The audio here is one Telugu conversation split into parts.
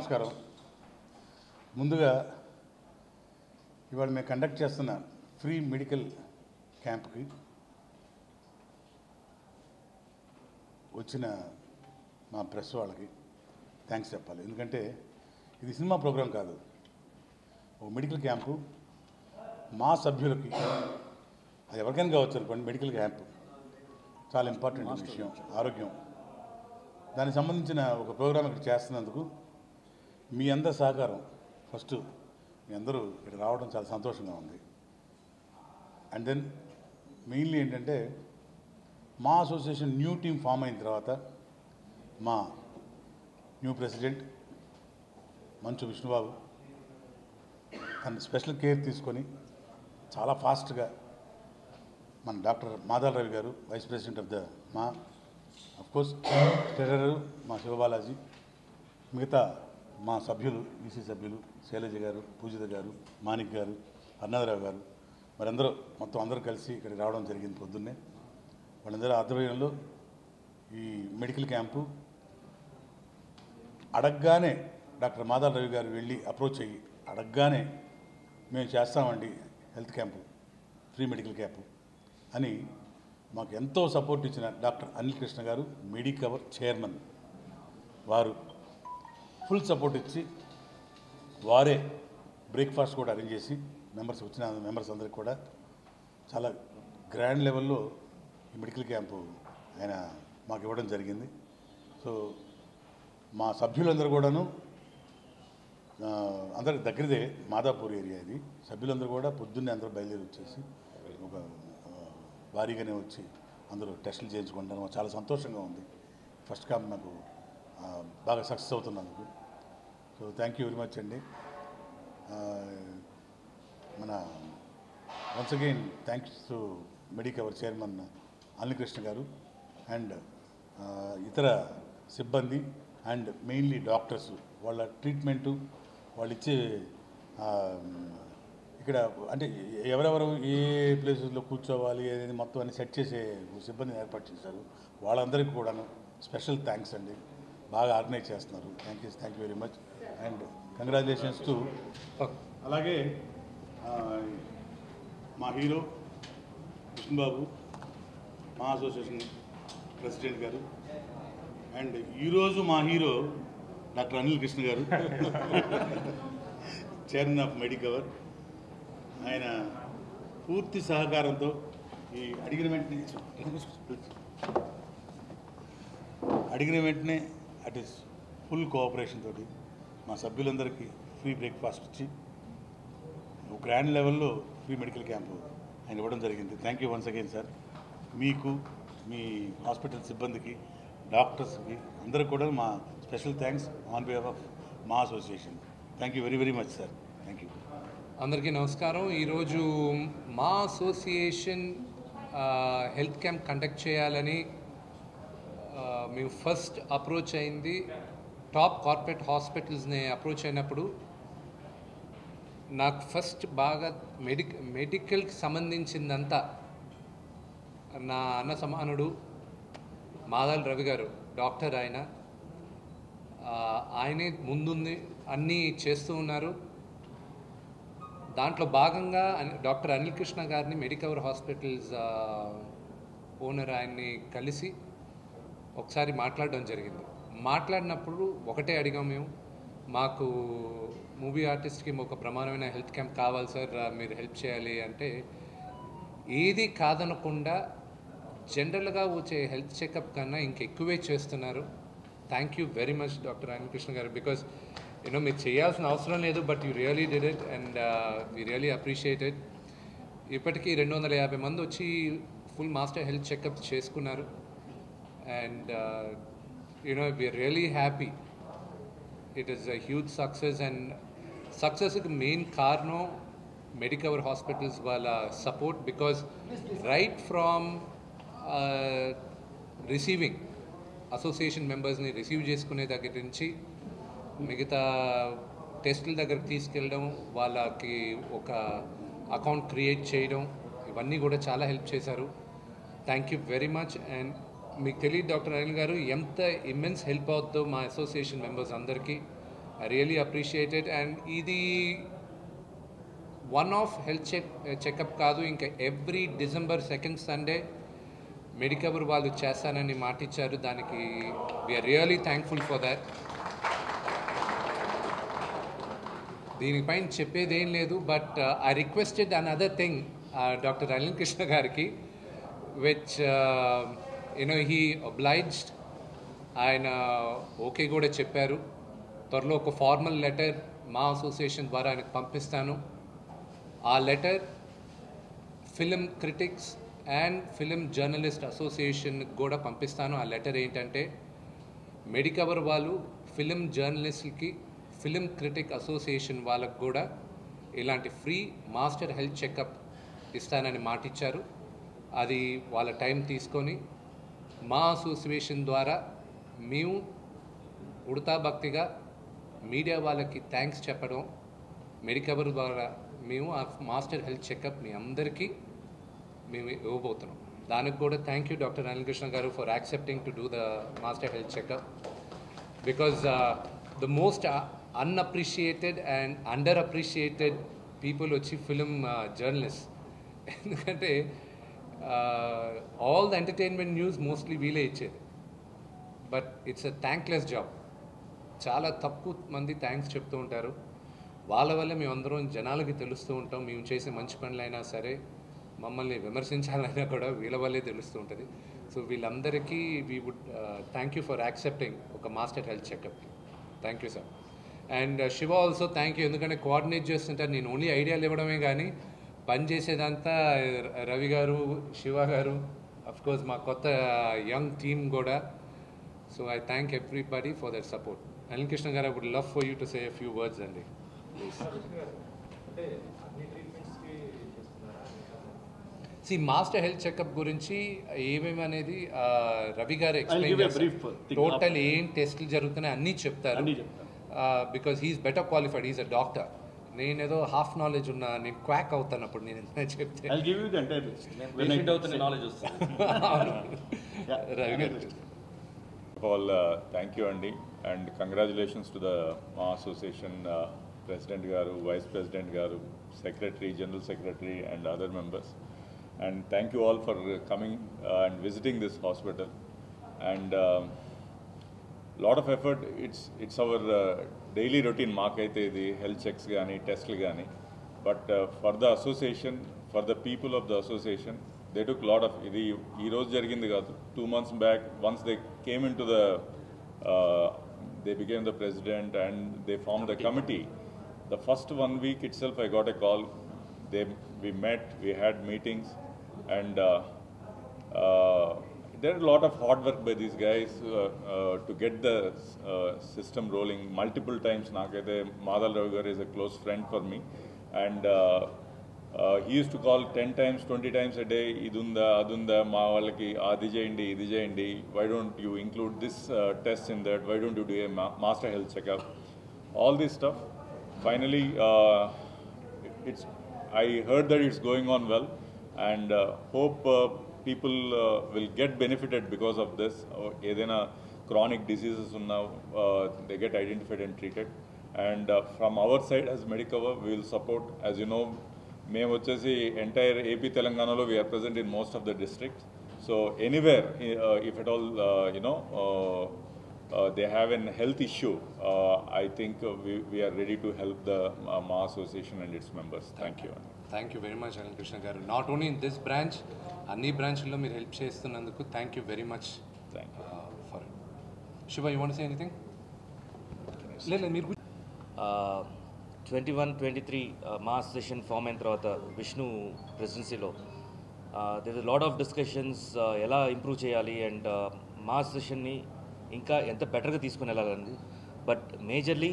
నమస్కారం ముందుగా ఇవాళ మేము కండక్ట్ చేస్తున్న ఫ్రీ మెడికల్ క్యాంప్కి వచ్చిన మా ప్రెస్ వాళ్ళకి థ్యాంక్స్ చెప్పాలి ఎందుకంటే ఇది సినిమా ప్రోగ్రాం కాదు ఒక మెడికల్ క్యాంపు మా సభ్యులకి అది ఎవరికైనా కావచ్చు అనుకోండి మెడికల్ క్యాంప్ చాలా ఇంపార్టెంట్ విషయం ఆరోగ్యం దానికి సంబంధించిన ఒక ప్రోగ్రాం ఇక్కడ చేస్తున్నందుకు మీ అందరి సహకారం ఫస్ట్ మీ అందరూ ఇక్కడ రావడం చాలా సంతోషంగా ఉంది అండ్ దెన్ మెయిన్లీ ఏంటంటే మా అసోసియేషన్ న్యూ టీం ఫామ్ అయిన తర్వాత మా న్యూ ప్రెసిడెంట్ మంచు విష్ణుబాబు తన స్పెషల్ కేర్ తీసుకొని చాలా ఫాస్ట్గా మన doctor Madhav Ravi garu vice president of the MAA కోర్స్ ట్రెజరర్ మా శివబాలాజీ మిగతా మా సభ్యులు ఈసీ సభ్యులు శైలజ గారు పూజిత గారు మాణిక్ గారు అన్నదరావు గారు మరందరూ మొత్తం అందరూ కలిసి ఇక్కడికి రావడం జరిగింది పొద్దున్నే వాళ్ళందరూ ఆధ్వర్యంలో ఈ మెడికల్ క్యాంపు అడగగానే డాక్టర్ మాధవ్ రవి గారు వెళ్ళి అప్రోచ్ అయ్యి అడగగానే మేము చేస్తామండి health camp free medical camp అని మాకు ఎంతో సపోర్ట్ ఇచ్చిన డాక్టర్ అనిల్ కృష్ణ గారు మెడికవర్ చైర్మన్ వారు ఫుల్ సపోర్ట్ ఇచ్చి వారే బ్రేక్ఫాస్ట్ కూడా అరేంజ్ చేసి మెంబర్స్ వచ్చిన మెంబర్స్ అందరికి కూడా చాలా గ్రాండ్ లెవెల్లో ఈ మెడికల్ క్యాంపు ఆయన మాకు ఇవ్వడం జరిగింది సో మా సభ్యులందరూ కూడాను ఆ, అందరికి దగ్గరదే మాదాపూర్ ఏరియా ఇది సభ్యులందరూ కూడా పొద్దున్నే అందరూ బయలుదేరి వచ్చేసి ఒక ఆ, భారీగానే వచ్చి అందరూ టెస్టులు చేయించుకుంటారు మాకు చాలా సంతోషంగా ఉంది ఫస్ట్ క్యాంప్ నాకు ఆ, బాగా సక్సెస్ అవుతున్నందుకు so thank you very much అండి ఆ, మన once again thanks to Medicover chairman Anilakrishna garu and ఇతర సిబ్బంది అండ్ మెయిన్లీ డాక్టర్స్ వాళ్ళ ట్రీట్మెంటు వాళ్ళు ఇచ్చే ఆ, ఇక్కడ అంటే ఎవరెవరు ఏ ప్లేసెస్లో కూర్చోవాలి అనేది మొత్తం అన్ని సెట్ చేసే సిబ్బందిని ఏర్పాటు చేశారు వాళ్ళందరికీ కూడాను స్పెషల్ థ్యాంక్స్ అండి బాగా ఆర్గనైజ్ చేస్తున్నారు thank you thank you very much and congratulations to అలాగే ఆ, మా హీరో కృష్ణబాబు మా అసోసియేషన్ ప్రెసిడెంట్ గారు అండ్ ఈరోజు మా హీరో డాక్టర్ అనిల్ కృష్ణ గారు చైర్మన్ ఆఫ్ మెడికవర్ ఆయన పూర్తి సహకారంతో ఈ అడిగిన వెంటనే అడిగిన వెంటనే అట్ ఇస్ ఫుల్ కోఆపరేషన్ తోటి మా సభ్యులందరికీ ఫ్రీ బ్రేక్ఫాస్ట్ ఇచ్చి ఒక గ్రాండ్ లెవెల్లో ఫ్రీ మెడికల్ క్యాంపు ఆయన ఇవ్వడం జరిగింది thank you once again sir మీకు మీ హాస్పిటల్ సిబ్బందికి డాక్టర్స్కి అందరికి కూడా మా special thanks on behalf of మా association thank you very very much sir thank you అందరికీ నమస్కారం ఈరోజు మా అసోసియేషన్ ఆ, హెల్త్ క్యాంప్ కండక్ట్ చేయాలని ఆ, మేము ఫస్ట్ అప్రోచ్ అయింది టాప్ కార్పొరేట్ హాస్పిటల్స్ని అప్రోచ్ అయినప్పుడు నాకు ఫస్ట్ బాగా మెడిక్ మెడికల్కి సంబంధించిందంతా నా అన్న సమానుడు మాదాల్ రవి గారు డాక్టర్ ఆయన ఆ, ఆయనే ముందుంది అన్నీ చేస్తూ ఉన్నారు దాంట్లో భాగంగా అని- డాక్టర్ అనిల్ కృష్ణ గారిని మెడికవర్ హాస్పిటల్స్ ఆ, ఓనర్ ఆయన్ని కలిసి ఒకసారి మాట్లాడడం జరిగింది మాట్లాడినప్పుడు ఒకటే అడిగాం మేము మాకు మూవీ ఆర్టిస్ట్కి ఒక ప్రమాణమైన హెల్త్ క్యాంప్ కావాలి సార్ ఆ, మీరు హెల్ప్ చేయాలి అంటే ఏది కాదనకుండా జనరల్గా వచ్చే హెల్త్ చెకప్ కన్నా ఇంకెక్కువే చేస్తున్నారు thank you very much doctor Anil Krishna గారు బికాస్ యూనో మీరు చేయాల్సిన అవసరం లేదు but you really did it and we really appreciate it ఇప్పటికీ రెండు వందల యాభై మంది వచ్చి ఫుల్ మాస్టర్ హెల్త్ చెకప్ చేసుకున్నారు and you know we are really happy it is a huge success and సక్సెస్కి మెయిన్ కారణం మెడికవర్ హాస్పిటల్స్ వాళ్ళ support because right from receiving association మెంబర్స్ని రిసీవ్ చేసుకునే దగ్గర నుంచి మిగతా టెస్టుల దగ్గరకు తీసుకెళ్ళడం వాళ్ళకి ఒక అకౌంట్ క్రియేట్ చేయడం ఇవన్నీ కూడా చాలా హెల్ప్ చేశారు thank you very much and మీకు తెలియదు డాక్టర్ అనిల్ గారు ఎంత ఇమ్మెన్స్ హెల్ప్ అవుతుందో మా అసోసియేషన్ మెంబర్స్ అందరికీ ఐ రియలీ అప్రిషియేటెడ్ అండ్ ఇది one of health check checkup కాదు ఇంకా every December second Sunday Medicover వాళ్ళు చేస్తానని మాటిచ్చారు దానికి we are really thankful for that దీనిపైన చెప్పేది ఏం లేదు but I requested an other thing doctor Anil Krishna గారికి విచ్ యూనో హీ ఒబ్లైజ్డ్ ఆయన ఓకే కూడా చెప్పారు త్వరలో ఒక ఫార్మల్ లెటర్ మా అసోసియేషన్ ద్వారా ఆయనకు పంపిస్తాను ఆ letter film critics and film journalist association కూడా పంపిస్తాను ఆ లెటర్ ఏంటంటే మెడికవర్ వాళ్ళు ఫిలిం జర్నలిస్ట్కి ఫిలిం క్రిటిక్ అసోసియేషన్ వాళ్ళకు కూడా ఇలాంటి ఫ్రీ మాస్టర్ హెల్త్ చెకప్ ఇస్తానని మాటిచ్చారు అది వాళ్ళ టైం తీసుకొని మా అసోసియేషన్ ద్వారా మేము ఉడతా భక్తిగా మీడియా వాళ్ళకి థ్యాంక్స్ చెప్పడం మెడికవర్ ద్వారా మేము ఆ మాస్టర్ హెల్త్ చెకప్ మీ అందరికీ మేము ఇవ్వబోతున్నాం దానికి కూడా thank you doctor Anil Krishna గారు for accepting to do the master health checkup because the most unappreciated and under appreciated people వచ్చి ఫిలిం జర్నలిస్ట్ ఎందుకంటే all the entertainment news mostly వీలే ఇచ్చేది but it's a thankless job చాలా తక్కువ మంది థ్యాంక్స్ చెప్తూ ఉంటారు వాళ్ళ వల్ల మేమందరం జనాలకి తెలుస్తూ ఉంటాం మేము చేసే మంచి పనులైనా సరే మమ్మల్ని విమర్శించాలైనా కూడా వీళ్ళ వల్లే తెలుస్తూ ఉంటుంది సో వీళ్ళందరికీ we would thank you for accepting ఒక master health checkup thank you sir and Shiva also thank you ఎందుకంటే కోఆర్డినేట్ చేస్తుంటారు నేను ఓన్లీ ఐడియాలు ఇవ్వడమే కానీ పని చేసేదంతా రవి గారు శివ గారు కోర్స్ మా కొత్త యంగ్ టీమ్ కూడా so I thank everybody for that support Anil Krishna గారు I would love for you to say few words అండి please see master health checkup గురించి ఏమేమి అనేది ఆ, రవి గారు explain give a brief thing total ఏం టెస్ట్లు జరుగుతున్నాయి అన్నీ చెప్తారు అన్నీ చెప్తారు. Because he is better qualified he's a doctor నేను ఏదో హాఫ్ నాలెడ్జ్ ఉన్నా నేను క్వాక్ అవుతాను అప్పుడు నేను ఎంత చెప్తే I'll give you the entire list. When I patient అవుతున్న నాలెడ్జ్ వస్తుంది రవి గారు all, uh, thank you, Andy, and congratulations to the Ma Association uh, President Garu, Vice President Garu, Secretary, General Secretary, and other members. And thank you all for uh, coming uh, and visiting this hospital. And um, lot of effort. It's it's our uh, daily routine. మాకైతే ఇది హెల్త్ చెక్స్ కానీ టెస్ట్లు కానీ but for the association for the people of the association they took lot of ఇది ఈ రోజు జరిగింది కాదు two months back once they came into the they became the president and they form the committee the first one week itself i got a call they we met we had meetings and uh, uh, there are a lot of hard work by these guys uh, uh, to get the uh, system rolling multiple times nakaide madal ravi garu is a close friend for me and uh, uh, he used to call 10 times 20 times a day idunda adunda మా వాళ్ళకి అది చేయండి ఇది చేయండి why don't you include this uh, test in that why don't you do a ma- master health checkup all this stuff finally uh, it's i heard that it's going on well and uh, hope uh, people uh, will get benefited because of this or ఏదైనా chronic diseases now uh, they get identified and treated and uh, from our side as medicover we will support as you know మేము వచ్చేసి ఎంటైర్ ఏపీ తెలంగాణలో we are present in most of the districts so anywhere if at all you know uh, they have an health issue, uh, I think uh, we, we are ready to help the uh, Ma Association and its members. Thank you. Thank you very much Anil Krishna గారు not only in this branch అన్ని బ్రాంచ్ల్లో మీరు హెల్ప్ చేస్తున్నందుకు thank you very much Thank you. For Shiva you want say anything లేదు లేదు, మీరు కూర్చో- ట్వంటీ వన్ ట్వంటీ త్రీ మా అసోసియేషన్ ఫామ్ అయిన తర్వాత విష్ణు ప్రెసిడెన్సీలో దిర్ లాట్ ఆఫ్ డిస్కషన్స్ ఎలా ఇంప్రూవ్ చేయాలి అండ్ మా అసోసియేషన్ని ఇంకా ఎంత బెటర్గా తీసుకుని వెళ్ళాలని బట్ మేజర్లీ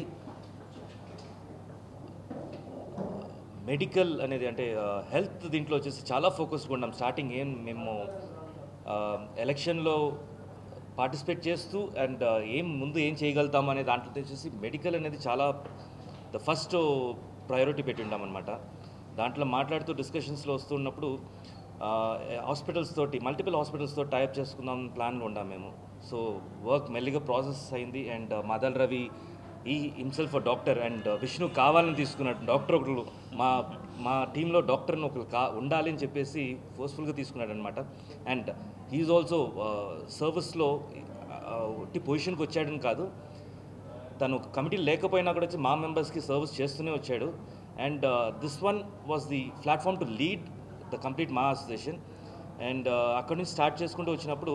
మెడికల్ అనేది అంటే హెల్త్ దీంట్లో వచ్చేసి చాలా ఫోకస్గా ఉన్నాం స్టార్టింగ్ ఏం మేము ఎలక్షన్లో పార్టిసిపేట్ చేస్తూ అండ్ ఏం ముందు ఏం చేయగలుగుతాం అనే దాంట్లో వచ్చేసి మెడికల్ అనేది చాలా ద ఫస్ట్ ప్రయారిటీ పెట్టి ఉంటామన్నమాట దాంట్లో మాట్లాడుతూ డిస్కషన్స్లో వస్తున్నప్పుడు హాస్పిటల్స్ తోటి మల్టిపుల్ హాస్పిటల్స్ తోటి టైప్ చేసుకుందాం ప్లాన్లో ఉన్నాం మేము సో వర్క్ మెల్లిగా ప్రాసెస్ అయింది అండ్ మదల్ రవి ఈ హిమ్సెల్ఫ్ డాక్టర్ అండ్ విష్ణు కావాలని తీసుకున్నాడు డాక్టర్ ఒకరు మా మా టీంలో డాక్టర్ని ఒకరు కా ఉండాలి అని చెప్పేసి ఫోర్స్ఫుల్గా తీసుకున్నాడు అనమాట అండ్ హీఈస్ ఆల్సో సర్వీస్లో ఒట్టి పొజిషన్కి వచ్చాడని కాదు తను ఒక కమిటీ లేకపోయినా కూడా వచ్చి మా మెంబర్స్కి సర్వీస్ చేస్తూనే వచ్చాడు and this one was the platform to lead the complete మా అసోసియేషన్ అండ్ అక్కడి నుంచి స్టార్ట్ చేసుకుంటూ వచ్చినప్పుడు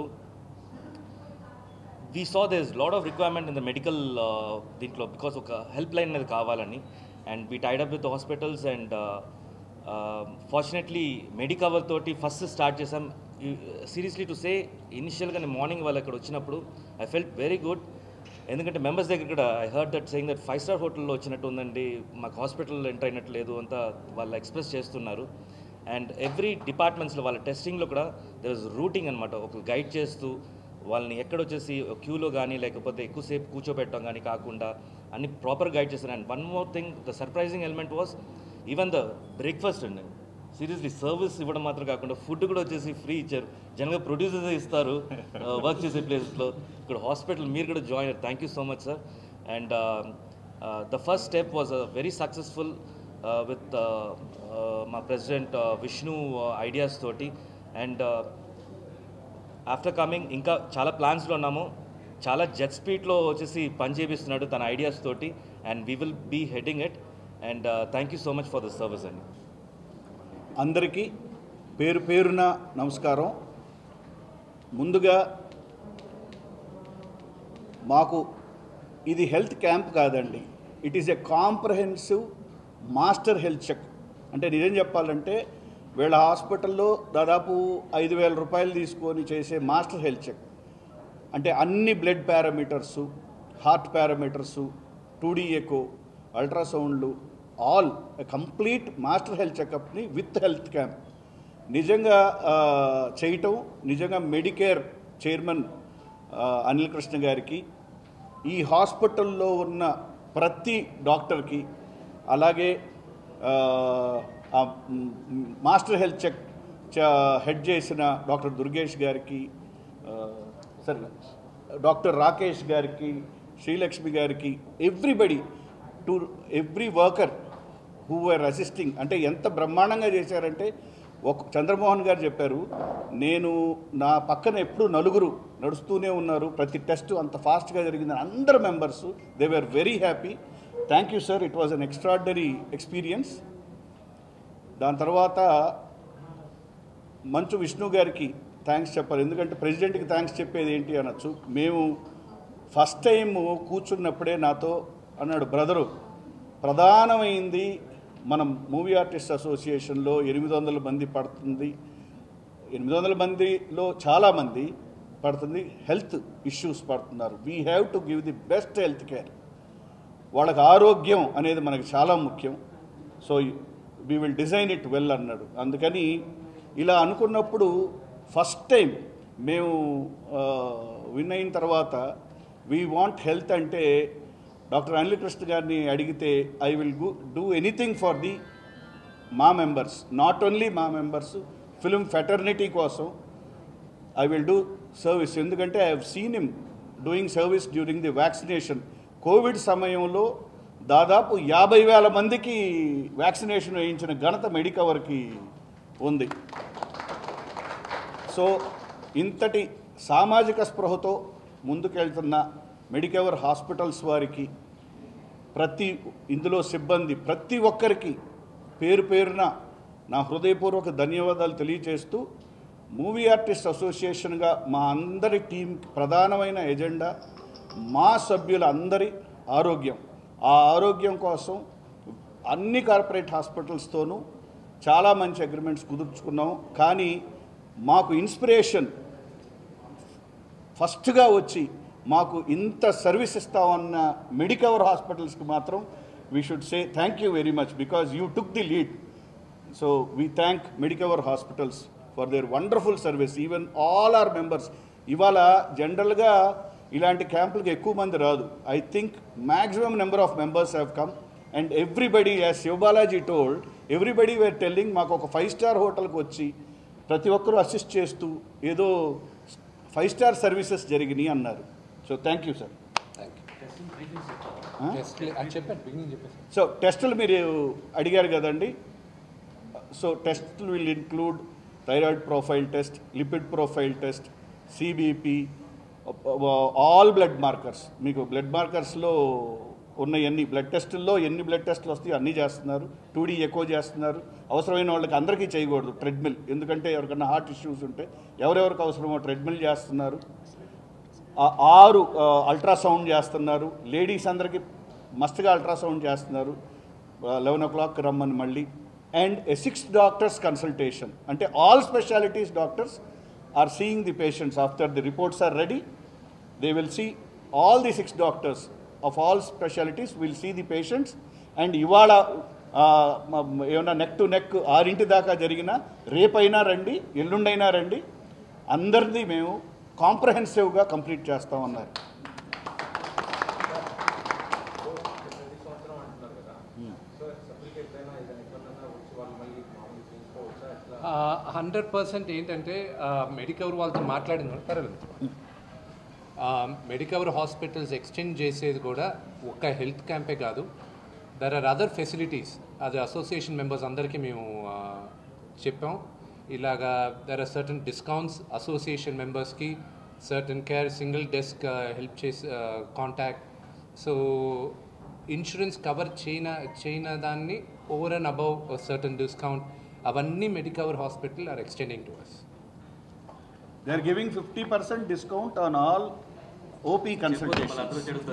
we saw these lot of requirement in the medical దీంట్లో బికాస్ ఒక హెల్ప్ లైన్ అనేది కావాలని and we tied up with hospitals and fortunately Medicover తోటి ఫస్ట్ స్టార్ట్ చేసాం సీరియస్లీ టు సే ఇనిషియల్గా నేను మార్నింగ్ వాళ్ళు అక్కడ వచ్చినప్పుడు ఐ ఫెల్ట్ వెరీ గుడ్ ఎందుకంటే మెంబర్స్ దగ్గర కూడా I heard that saying that five star హోటల్లో వచ్చినట్టు ఉందండి మాకు హాస్పిటల్ ఎంటర్ అయినట్టు లేదు అంతా వాళ్ళు ఎక్స్ప్రెస్ చేస్తున్నారు అండ్ ఎవ్రీ డిపార్ట్మెంట్స్లో వాళ్ళ టెస్టింగ్లో కూడా దర్ ఇస్ రూటింగ్ అనమాట ఒక గైడ్ చేస్తూ వాళ్ళని ఎక్కడొచ్చేసి క్యూలో కానీ లేకపోతే ఎక్కువసేపు కూర్చోబెట్టడం కానీ కాకుండా అన్ని ప్రాపర్ గైడ్ చేస్తారు and one more thing the surprising element was even the breakfast అండి సీరియస్లీ సర్వీస్ ఇవ్వడం మాత్రం కాకుండా ఫుడ్ కూడా వచ్చేసి ఫ్రీ ఇచ్చారు జనరల్గా ప్రొడ్యూసర్స్ ఇస్తారు వర్క్ చేసే ప్లేసెస్లో ఇక్కడ హాస్పిటల్ మీరు కూడా join thank you so much sir and the first step was very successful with మా ప్రెసిడెంట్ విష్ణు ఐడియాస్ తోటి అండ్ ఆఫ్టర్ కమింగ్ ఇంకా చాలా ప్లాన్స్లో ఉన్నాము చాలా జెట్ స్పీడ్లో వచ్చేసి పని చేపిస్తున్నాడు తన ఐడియాస్ తోటి and we will be heading it and thank you so much for this service అండి అందరికీ పేరు పేరున నమస్కారం ముందుగా మాకు ఇది హెల్త్ క్యాంప్ కాదండి it is a comprehensive master health check అంటే నిజం చెప్పాలంటే వీళ్ళ హాస్పిటల్లో దాదాపు ఐదు వేల రూపాయలు తీసుకొని చేసే మాస్టర్ హెల్త్ చెక్ అంటే అన్ని blood parameters heart parameters two D echo అల్ట్రాసౌండ్లు ఆల్ కంప్లీట్ మాస్టర్ హెల్త్ చెకప్ని విత్ హెల్త్ క్యాంప్ నిజంగా ఆ, చేయటం నిజంగా మెడికేర్ చైర్మన్ ఆ, అనిల్ కృష్ణ గారికి ఈ హాస్పిటల్లో ఉన్న ప్రతి డాక్టర్కి అలాగే ఆ, ఆ, మ్, మాస్టర్ హెల్త్ చెక్ చ- హెడ్ చేసిన డాక్టర్ దుర్గేష్ గారికి ఆ, సరే డాక్టర్ రాకేష్ గారికి శ్రీలక్ష్మి గారికి everybody to every worker who are assisting అంటే ఎంత బ్రహ్మాండంగా చేశారంటే ఒక చంద్రమోహన్ గారు చెప్పారు నేను నా పక్కన ఎప్పుడు నలుగురు నడుస్తూనే ఉన్నారు ప్రతి టెస్ట్ అంత ఫాస్ట్గా జరిగిందని అందరు members they were very happy thank you sir it was an extraordinary experience దాని తర్వాత మంచు విష్ణు గారికి థ్యాంక్స్ చెప్పాలి ఎందుకంటే ప్రెసిడెంట్కి థ్యాంక్స్ చెప్పేది ఏంటి అనొచ్చు మేము ఫస్ట్ టైం కూర్చున్నప్పుడే నాతో అన్నాడు బ్రదరు ప్రధానమైంది మనం మూవీ ఆర్టిస్ట్ అసోసియేషన్లో ఎనిమిది వందల మంది పడుతుంది ఎనిమిది వందల మందిలో చాలామంది పడుతుంది హెల్త్ ఇష్యూస్ పడుతున్నారు we have to give the best health care వాళ్ళకి ఆరోగ్యం అనేది మనకి చాలా ముఖ్యం so we will design it well అన్నాడు అందుకని ఇలా అనుకున్నప్పుడు ఫస్ట్ టైం మేము విన్ అయిన తర్వాత వీ వాంట్ హెల్త్ అంటే డాక్టర్ అనిల్ కృష్ణ గారిని అడిగితే I will do anything for the మా మెంబర్స్ నాట్ ఓన్లీ మా మెంబర్స్ ఫిలిం ఫెటర్నిటీ కోసం ఐ విల్ డూ సర్వీస్ ఎందుకంటే I have seen him doing service during the vaccination covid సమయంలో దాదాపు యాభై వేల మందికి వ్యాక్సినేషన్ వేయించిన ఘనత మెడికవర్కి ఉంది సో ఇంతటి సామాజిక స్పృహతో ముందుకెళ్తున్న మెడికవర్ హాస్పిటల్స్ వారికి ప్రతి ఇందులో సిబ్బంది ప్రతి ఒక్కరికి పేరు పేరున నా హృదయపూర్వక ధన్యవాదాలు తెలియజేస్తూ మూవీ ఆర్టిస్ట్ అసోసియేషన్గా మా అందరి టీం ప్రధానమైన ఎజెండా మా సభ్యుల అందరి ఆరోగ్యం ఆ ఆరోగ్యం కోసం అన్ని కార్పొరేట్ హాస్పిటల్స్తోనూ చాలా మంచి అగ్రిమెంట్స్ కుదుర్చుకున్నాం కానీ మాకు ఇన్స్పిరేషన్ ఫస్ట్గా వచ్చి మాకు ఇంత సర్వీస్ ఇస్తామన్న మెడికవర్ హాస్పిటల్స్కి మాత్రం we should say thank you very much because you took the lead so we thank Medicover hospitals for their wonderful service even all our members ఇవాళ జనరల్గా ఇలాంటి క్యాంపులకు ఎక్కువ మంది రాదు I think maximum number of members have come and everybody as Siva Balaji told everybody were telling మాకు ఒక ఫైవ్ స్టార్ హోటల్కి వచ్చి ప్రతి ఒక్కరూ అసిస్ట్ చేస్తూ ఏదో ఫైవ్ స్టార్ సర్వీసెస్ జరిగినాయి అన్నారు so thank you sir thank you just అది చెప్పాను బిగినింగ్ చెప్పేసి సో టెస్టులు మీరు అడిగారు కదండి సో టెస్టులు will include thyroid profile test lipid profile test CBP all blood markers మీకు బ్లడ్ మార్కర్స్లో ఉన్న ఎన్ని బ్లడ్ టెస్టుల్లో ఎన్ని బ్లడ్ టెస్టులు వస్తాయో అన్నీ చేస్తున్నారు టూ డీ ఎక్కువ చేస్తున్నారు అవసరమైన వాళ్ళకి అందరికీ చేయకూడదు ట్రెడ్మిల్ ఎందుకంటే ఎవరికైనా హార్ట్ ఇష్యూస్ ఉంటే ఎవరెవరికి అవసరమో ట్రెడ్మిల్ చేస్తున్నారు ఆ ఆరు ఆ, అల్ట్రాసౌండ్ చేస్తున్నారు లేడీస్ అందరికీ మస్తుగా అల్ట్రాసౌండ్ చేస్తున్నారు లెవెన్ ఓ క్లాక్ రమ్మని మళ్ళీ and a six doctors consultation అంటే all specialities doctors are seeing the patients after the reports are ready they will see all the six doctors of all specialities will see the patients and ఇవాళ ఆ, మ- ఏమన్నా నెక్ టు నెక్ ఆరింటి దాకా జరిగిన రేపైనా రండి ఎల్లుండైనా రండి అందరిది మేము కాంప్రహెన్సివ్గా కంప్లీట్ చేస్తామన్నారు హండ్రెడ్ పర్సెంట్ ఏంటంటే మెడికవర్ వాళ్ళతో మాట్లాడింది పర్వాలేదు మెడికవర్ హాస్పిటల్స్ ఎక్స్టెండ్ చేసేది కూడా ఒక హెల్త్ క్యాంపే కాదు దర్ ఆర్ అదర్ ఫెసిలిటీస్ అది అసోసియేషన్ మెంబర్స్ అందరికీ మేము ఆ, చెప్పాం ఇలాగా there are certain discounts association మెంబర్స్కి certain care single desk help చేసి కాంటాక్ట్ సో ఇన్సూరెన్స్ కవర్ చేయన చేయన దాన్ని over and above certain discount అవన్నీ Medicover hospital are extending to us they are giving fifty percent discount on all OP consultation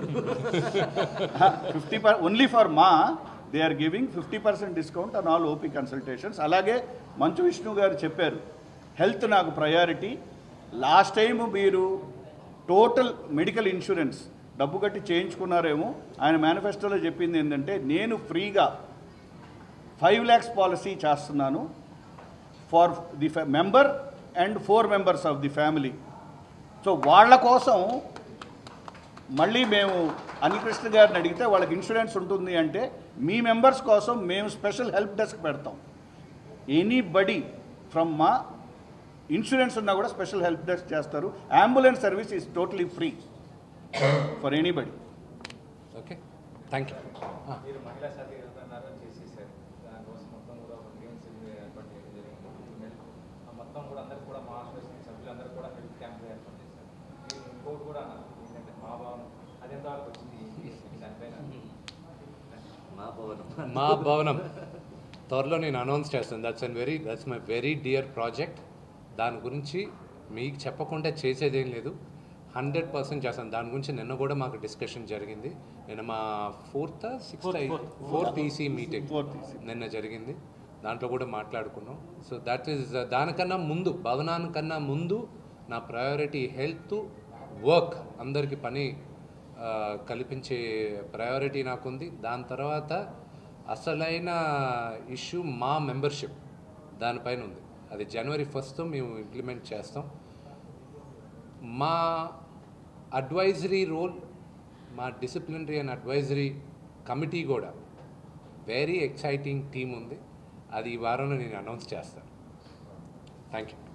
fifty per only for మా they are giving fifty percent discount on all OP consultations అలాగే మంచు విష్ణు గారు చెప్పారు హెల్త్ నాకు ప్రయారిటీ లాస్ట్ టైం మీరు టోటల్ మెడికల్ ఇన్సూరెన్స్ డబ్బు కట్టి చేయించుకున్నారేమో ఆయన మేనిఫెస్టోలో చెప్పింది ఏంటంటే నేను ఫ్రీగా ఫైవ్ ల్యాక్స్ పాలసీ చేస్తున్నాను for the member and four members of the family so వాళ్ళ కోసం మళ్ళీ మేము అనిల్ కృష్ణ గారిని అడిగితే వాళ్ళకి ఇన్సూరెన్స్ ఉంటుంది అంటే మీ మెంబర్స్ కోసం మేము స్పెషల్ హెల్ప్ డెస్క్ పెడతాం ఎనీ బడీ ఫ్రమ్ మా ఇన్సూరెన్స్ ఉన్నా కూడా స్పెషల్ హెల్ప్ డెస్క్ చేస్తారు ambulance service is totally free for anybody okay thank you మీరు మహిళా శాఖ వెళ్తున్నారని చేసేసారు దానికోసం మొత్తం కూడా ఒక గ్రీన్స్ ఏర్పాటు చేయడం జరిగింది ఆ మొత్తం కూడా అందరికి కూడా మా అసోసియేషన్ సభ్యులందరూ కూడా హెల్త్ క్యాంప్ ఏర్పాటు చేశారు మీరు ఇంకోటి కూడా అన్నారు ఏంటంటే మా భావన అది ఎంతవరకు వచ్చింది దానిపైన మా భవనం మా భవనం త్వరలో నేను అనౌన్స్ చేస్తాను that's and very that's my very dear project దాని గురించి మీకు చెప్పకుండా చేసేదేం లేదు హండ్రెడ్ పర్సెంట్ చేస్తాను దాని గురించి నిన్న కూడా మాకు డిస్కషన్ జరిగింది నిన్న మా fourth sixth fourth EC meeting Fourth EC. నిన్న జరిగింది దాంట్లో కూడా మాట్లాడుకున్నాం సో దట్ ఈస్ దానికన్నా ముందు భవనానికన్నా ముందు నా ప్రయారిటీ హెల్త్ వర్క్ అందరికీ పని ఆ, కల్పించే ప్రయారిటీ నాకుంది దాని తర్వాత అసలైన ఇష్యూ మా మెంబర్షిప్ దానిపైన ఉంది అది జనవరి ఫస్ట్ మేము ఇంప్లిమెంట్ చేస్తాం మా అడ్వైజరీ రోల్ మా డిసిప్లినరీ అండ్ అడ్వైజరీ కమిటీ కూడా వెరీ ఎక్సైటింగ్ టీం ఉంది అది ఈ వారంలో నేను అనౌన్స్ చేస్తాను థ్యాంక్ యూ